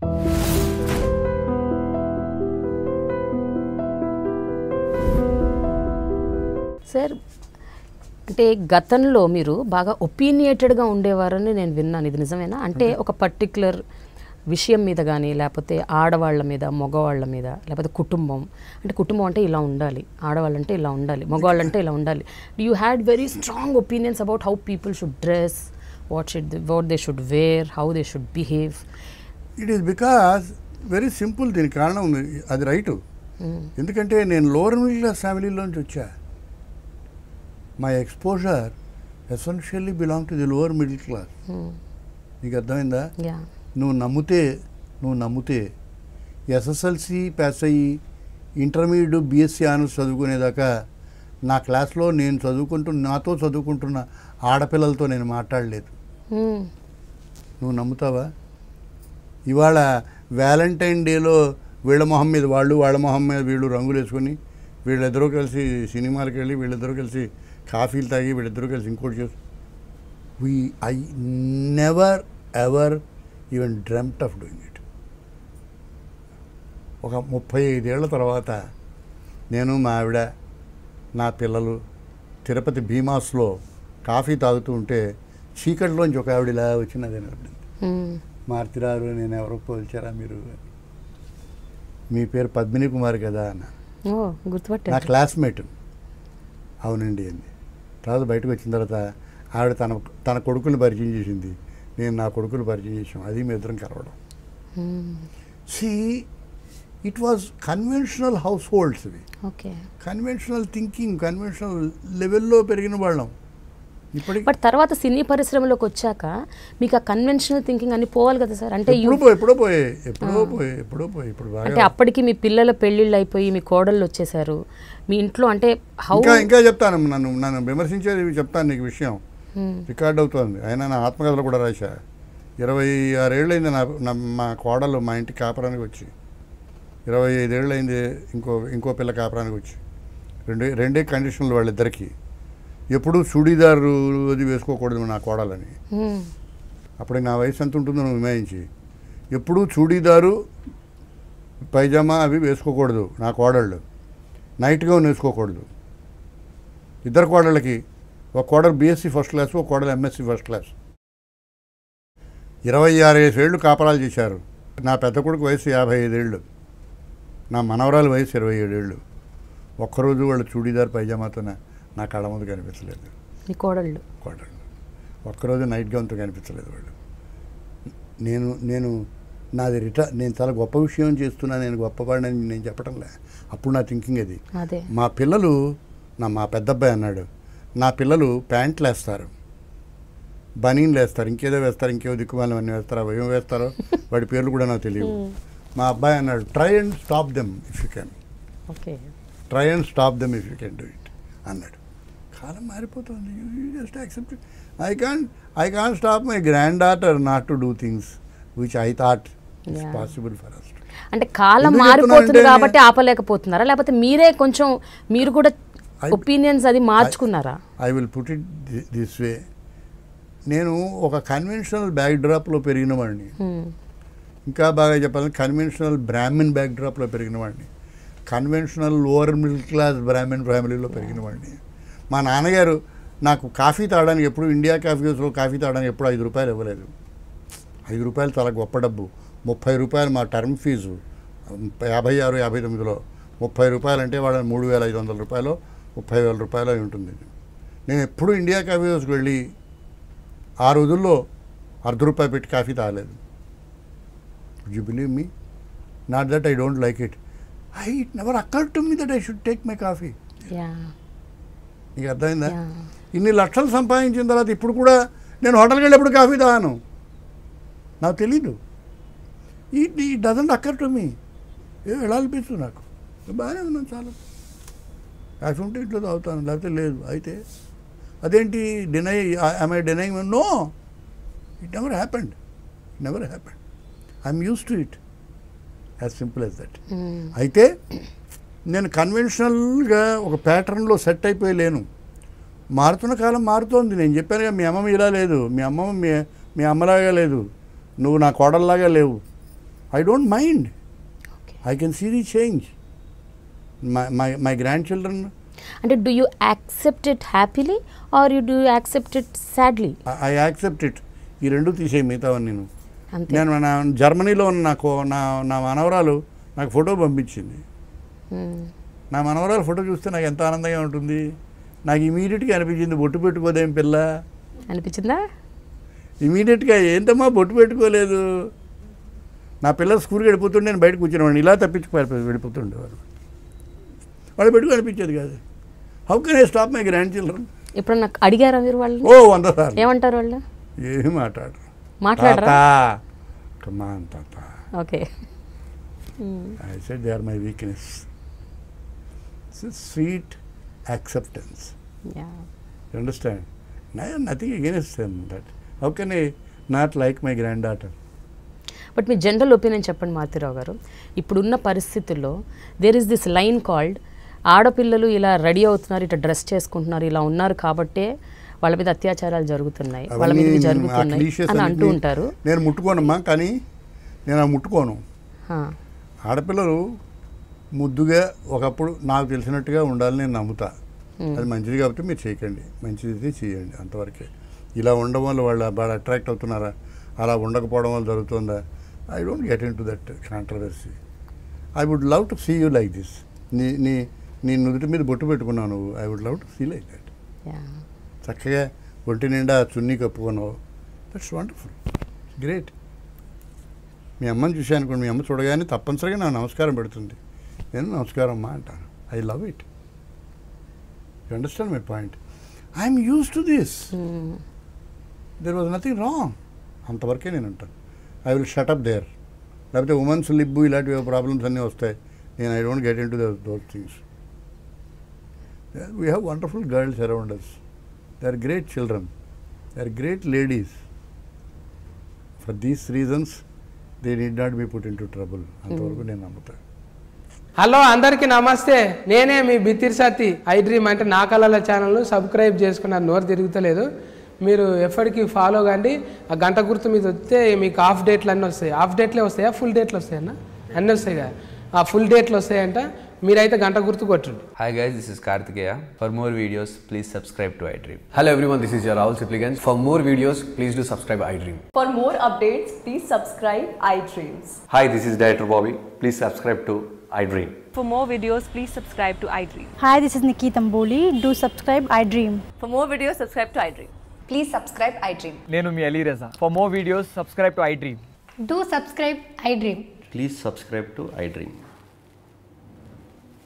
Sir అంటే గతంలో మీరు బాగా ఒపీనియేటెడ్గా ఉండేవారని నేను విన్నాను ఇది నిజమేనా అంటే ఒక పర్టిక్యులర్ విషయం మీద కానీ లేకపోతే ఆడవాళ్ళ మీద మగవాళ్ళ మీద లేకపోతే కుటుంబం అంటే కుటుంబం అంటే ఇలా ఉండాలి ఆడవాళ్ళంటే ఇలా ఉండాలి మగవాళ్ళంటే ఇలా ఉండాలి you had very strong opinions about how people should dress what should what they should wear how they should behave it is because very simple దీనికి కారణం ఉంది అది రైటు ఎందుకంటే నేను లోవర్ మిడిల్ క్లాస్ ఫ్యామిలీలోంచి వచ్చా my exposure essentially belong to the lower middle class నీకు అర్థమైందా యా నువ్వు నమ్మితే నువ్వు నమ్మితే ఎస్ఎస్ఎల్సి పాస్ అయ్యి ఇంటర్మీడియట్ బీఎస్సీ ఆనర్స్ చదువుకునేదాకా నా క్లాస్లో నేను చదువుకుంటూ నాతో చదువుకుంటున్న ఆడపిల్లలతో నేను మాట్లాడలేదు నువ్వు నమ్ముతావా ఇవాళ వ్యాలంటైన్ డేలో వీళ్ళ మొహం మీద వాళ్ళు వాళ్ళ మొహం మీద వీళ్ళు రంగులు వేసుకొని వీళ్ళిద్దరూ కలిసి సినిమాలకు వెళ్ళి వీళ్ళిద్దరూ కలిసి కాఫీలు తాగి వీళ్ళిద్దరూ కలిసి ఇంకోటి చేసి we I never ever even dreamt of doing it ఒక ముప్పై ఐదేళ్ల తర్వాత నేను మా ఆవిడ నా పిల్లలు తిరుపతి భీమాస్లో కాఫీ తాగుతూ ఉంటే చీకటిలోంచి ఒక ఆవిడ ఇలా వచ్చినది అనిపించింది మార్తిరారు నేను ఎవరో పోల్చారా మీరు మీ పేరు పద్మిని కుమార్ కదా అన్న ఓ నా గుర్తుపట్టారు క్లాస్మేట్ అవునండి అంది తర్వాత బయటకు వచ్చిన తర్వాత ఆవిడ తన తన కొడుకుని పరిచయం చేసింది నేను నా కొడుకుని పరిచయం చేసాం అది మీ ఇద్దరం కలవడం see it was conventional households ఇవి ఓకే కన్వెన్షనల్ థింకింగ్ కన్వెన్షనల్ లెవెల్లో పెరిగిన వాళ్ళం ఇప్పటికి బట్ తర్వాత సినీ పరిశ్రమలోకి వచ్చాక మీకు ఆ కన్వెన్షనల్ థింకింగ్ అన్ని పోవాలి కదా సార్ అంటే ఎప్పుడో you- పోయి ఎప్పుడో పోయి ఎప్పుడో పోయి ఎప్పుడో పోయి ఇప్పుడు అంటే బాగా అప్పటికి మీ పిల్లల పెళ్ళిళ్ళు అయిపోయి మీ కోడళ్ళు వచ్చేసారు మీ ఇంట్లో అంటే హౌ ఇంకా ఇంకా చెప్తాను నన్ను నన్ను విమర్శించేది చెప్తాను నీకు విషయం రికార్డ్ అవుతోంది అయినా నా ఆత్మకథలు కూడా రాశా ఇరవై ఆరేళ్ళైంది నా నా మా కోడలు మా ఇంటి కాపురానికి వచ్చి ఇరవై ఐదేళ్ళైంది ఇంకో ఇంకో పిల్ల కాపురానికి వచ్చి రెండే రెండే కండిషన్లు వాళ్ళిద్దరికి ఎప్పుడూ చూడీదారు అది వేసుకోకూడదు నా కోడలని అప్పుడు నా వయసు ఎంత ఉంటుందో నువ్వు విమాయించి ఎప్పుడూ చూడీదారు పైజామా అవి వేసుకోకూడదు నా కోడళ్ళు నైట్ గౌన్ వేసుకోకూడదు ఇద్దరు కోడళ్ళకి ఒక కోడలు బీఎస్సీ ఫస్ట్ క్లాస్ ఒక కోడలు ఎంఎస్సీ ఫస్ట్ క్లాస్ ఇరవై ఆరు ఏళ్ళు కాపరాలు చేశారు నా పెద్ద కొడుకు వయసు యాభై ఐదేళ్ళు నా మనవరాలు వయసు ఇరవై ఏడేళ్ళు ఒక్కరోజు వాళ్ళు చూడీదార్ పైజామాతో నా- నా కళ్ళ ముందు కనిపించలేదు మీ కోడళ్ళు కోడళ్ళు ఒక్కరోజు నైట్ గౌన్తో కనిపించలేదు వాళ్ళు నేను నేను నాది రిటా నేను చాలా గొప్ప విషయం చేస్తున్నా నేను గొప్పవాడిని నేను చెప్పటంలే అప్పుడు నా థింకింగ్ అది అదే మా పిల్లలు నా మా పెద్ద అబ్బాయి అన్నాడు నా పిల్లలు ప్యాంట్లు వేస్తారు బనీన్లు వేస్తారు ఇంకేదో వేస్తారు ఇంకేదో దిక్కుమాలం అన్నీ వేస్తారు అవి ఏం వేస్తారో వాడి పేర్లు కూడా నాకు తెలియదు మా అబ్బాయి అన్నాడు try and stop them if you can okay try and stop them if you can do it అన్నాడు కాలం మారిపోతుంది you just accept I can I can stop my granddaughter not to do things which I thought it's Yeah. Possible for us అంటే కాలం ఎందుకు మారిపోతుంది చెప్తున్నానంటే కాబట్టి ఆపలేకపోతున్నారా లేకపోతే మీరే కొంచెం మీరు కూడా I- ఒపీనియన్స్ అది మార్చుకున్నారా I will put it this way నేను ఒక కన్వెన్షనల్ బ్యాక్ డ్రాప్లో పెరిగిన వాడిని Hmm. ఇంకా బాగా చెప్పాలంటే కన్వెన్షనల్ బ్రాహ్మిన్ బ్యాక్ డ్రాప్లో పెరిగిన వాడిని conventional lower middle class Brahmin ఫ్యామిలీలో పెరిగిన వాడిని మా నాన్నగారు నాకు కాఫీ తాగడానికి ఎప్పుడు ఇండియా కాఫీ హౌస్లో కాఫీ తాగడానికి ఎప్పుడు ఐదు రూపాయలు ఇవ్వలేదు ఐదు రూపాయలు చాలా గొప్ప డబ్బు ముప్పై రూపాయలు మా టర్మ్ ఫీజు యాభై ఆరు యాభై తొమ్మిదిలో ముప్పై రూపాయలు అంటే వాళ్ళ మూడు వేల ఐదు వందల రూపాయలు ముప్పై వేల రూపాయలు అయి ఉంటుంది నేను ఎప్పుడు ఇండియా కాఫీ హౌస్కి వెళ్ళి ఆ రోజుల్లో అర్ధ రూపాయి పెట్టి కాఫీ తాగలేదు you believe me not that I don't like it I it never occur to me that I should take my coffee yeah నీకు అర్థమైందా యా ఇన్ని లక్షలు సంపాదించిన తర్వాత ఇప్పుడు కూడా నేను హోటల్కి వెళ్ళినప్పుడు కాఫీ తాగాను నాకు తెలీదు ఈ ఈ డజంట్ అక్కర్ టు మీ ఏ వెళ్ళాలనిపిస్తుంది నాకు బాగానే ఉన్నాను చాలా కాఫీ ఉంటే ఇంట్లో తాగుతాను లేకపోతే లేదు అయితే అదేంటి deny I denying no it never happened it never happened I'm used to it as simple as that అయితే నేను కన్వెన్షనల్గా ఒక ప్యాటర్న్లో సెట్ అయిపోయి లేను మారుతున్న కాలం మారుతోంది నేను చెప్పాను కదా మీ అమ్మమ్మ ఇలా లేదు మీ అమ్మమ్మ మీ మీ అమ్మలాగా లేదు నువ్వు నా కోడల్లాగా లేవు I don't mind okay I can see the change my my my grandchildren అంటే do you accept it happily or you do accept it sadly I accept it ఈ రెండు తీసేయి మిగతావన్నీ నేను అంతే నేను నా జర్మనీలో ఉన్న నాకు నా నా మనవరాలు నాకు ఫోటో పంపించింది మ్మ్. నా మనవరాలు ఫోటో చూస్తే నాకు ఎంత ఆనందంగా ఉంటుంది నాకు ఇమీడియట్గా అనిపించింది బొట్టు పెట్టుకోదేం పిల్ల అనిపించిందా ఇమీడియట్గా ఏంటమ్మా బొట్టు పెట్టుకోలేదు నా పిల్లలు స్కూల్కి వెళ్ళిపోతుంటే నేను బయటకు కూర్చునేవాడిని ఇలా తప్పించి పారిపోయి వెళ్ళిపోతుండేవారు వాళ్ళు పెట్టుకు అనిపించేది కాదు how can I stop my grandchildren ఇప్పుడు నాకు అడిగారా మీరు వాళ్ళని ఓ వంద సార్లు ఏమంటారు వాళ్ళు ఏమి మాట్లాడరు మాట్లాడరా కమాన్ తాత okay I said they are my weakness sweet acceptance yeah You understand? I have nothing against them. That how can I not like my granddaughter? But మీ జనరల్ ఒపీనియన్ చెప్పండి మారుతిరావు గారు ఇప్పుడున్న పరిస్థితుల్లో there is this line called ఆడపిల్లలు ఇలా ready అవుతున్నారు ఇట్లా dress చేసుకుంటున్నారు ఇలా ఉన్నారు కాబట్టే వాళ్ళ మీద అత్యాచారాలు జరుగుతున్నాయి వాళ్ళ మీద ఇవి అవన్నీ ఆ జరుగుతున్నాయి cliches అని అంటూ అన్నిటినీ ఉంటారు నేను ముట్టుకోనమ్మా కానీ నేను ఆ ముట్టుకోను హా, ఆడపిల్లలు ముద్దుగా ఒకప్పుడు నాకు తెలిసినట్టుగా ఉండాలని నేను నమ్ముతా అది మంచిది కాబట్టి మీరు చేయకండి మంచిది అయితే చేయండి అంతవరకే ఇలా ఉండడం వల్ల వాళ్ళు బాగా అట్రాక్ట్ అవుతున్నారా అలా ఉండకపోవడం వల్ల జరుగుతుందా I don't get into that controversy I would love to see you like this నీ నీ నీ నుదుటి మీద బొట్టు పెట్టుకున్నావు నువ్వు I would love to see like that yeah. చక్కగా ఒంటి నిండా చున్నీ కప్పుకున్నావు దట్స్ వండర్ఫుల్ గ్రేట్ మీ అమ్మని చూశాను అనుకోండి మీ అమ్మ చూడగానే తప్పనిసరిగా నా నమస్కారం పెడుతుంది నేను నమస్కారం అమ్మా అంటాను I love it you understand my point I'm used to this hmm. There was nothing wrong అంతవరకే నేను అంటాను ఐ విల్ షటప్ దేర్ లేకపోతే ఉమెన్స్ లిబ్బు ఇలాంటివి ప్రాబ్లమ్స్ అన్నీ వస్తాయి నేను I don't get into those things we have wonderful girls around us they are great children they are great ladies for these reasons they need not be put into trouble అంతవరకు నేను నమ్ముతాను hello అందరికీ నమస్తే నేనే మీ Bithiri Sathi iDream అంటే నా కళల ఛానల్ను సబ్స్క్రైబ్ చేసుకున్నారు నోరు తిరుగుతలేదు మీరు ఎప్పటికీ ఫాలో కండి ఆ గంట గుర్తు మీద వస్తే మీకు హాఫ్ డేట్లు అన్నీ వస్తాయి హాఫ్ డేట్లే వస్తాయా ఫుల్ డేట్లు వస్తాయన్నా అన్నీ వస్తాయి కదా ఆ ఫుల్ డేట్లు వస్తాయంట మీరైతే గంట గుర్తు కొట్టండి Hi guys, this is Kartikeya. For more videos, please subscribe to iDream. Hello everyone, this is your Rahul Sipligans. For more videos, please do subscribe iDream. For more updates, please subscribe iDreams. Hi, this is Director Bobby. Please subscribe to iDream. For more videos, please subscribe to iDream. Hi, this is Nikki Tamboli. Do subscribe iDream. For more videos, subscribe to iDream. Please subscribe iDream. నేను మీ Ali Raza for more videos subscribe to iDream Do subscribe iDream. Please subscribe to iDream.